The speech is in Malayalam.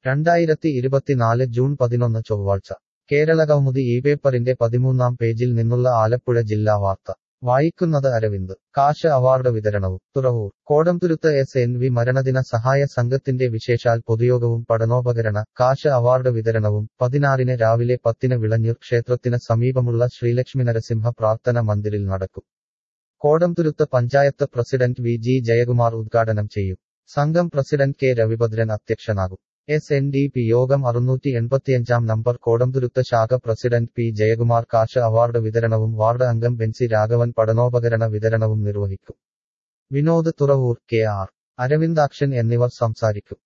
രണ്ടായിരത്തി ഇരുപത്തിനാല് ജൂൺ പതിനൊന്ന് ചൊവ്വാഴ്ച കേരളകൗമുദി ഈ പേപ്പറിന്റെ പതിമൂന്നാം പേജിൽ നിന്നുള്ള ആലപ്പുഴ ജില്ലാ വാർത്ത വായിക്കുന്നത് അരവിന്ദ് കാശ് അവാർഡ് വിതരണവും Thuravoor Kodamthuruthu S N V മരണദിന സഹായ സംഘത്തിന്റെ വിശേഷാൽ പൊതുയോഗവും പഠനോപകരണ കാശ് അവാർഡ് വിതരണവും പതിനാറിന് രാവിലെ പത്തിന് വിളഞ്ഞൂർ ക്ഷേത്രത്തിന് സമീപമുള്ള ശ്രീലക്ഷ്മി നരസിംഹ പ്രാർത്ഥന മന്ദിരിൽ നടക്കും Kodamthuruthu panchayat president V G Jayakumar ഉദ്ഘാടനം ചെയ്യും സംഘം പ്രസിഡന്റ് കെ രവിഭദ്രൻ അധ്യക്ഷനാകും എസ് എൻ ഡി പി യോഗം അറുന്നൂറ്റി എൺപത്തിയഞ്ചാം നമ്പർ കോടംതുരുത്ത് ശാഖ പ്രസിഡന്റ് പി ജയകുമാർ കാശ് അവാർഡ് വിതരണവും വാർഡ് അംഗം ബെൻസി രാഘവൻ പഠനോപകരണ വിതരണവും നിർവഹിക്കും വിനോദ് തുറവൂർ കെ ആർ അരവിന്ദാക്ഷൻ എന്നിവർ സംസാരിക്കും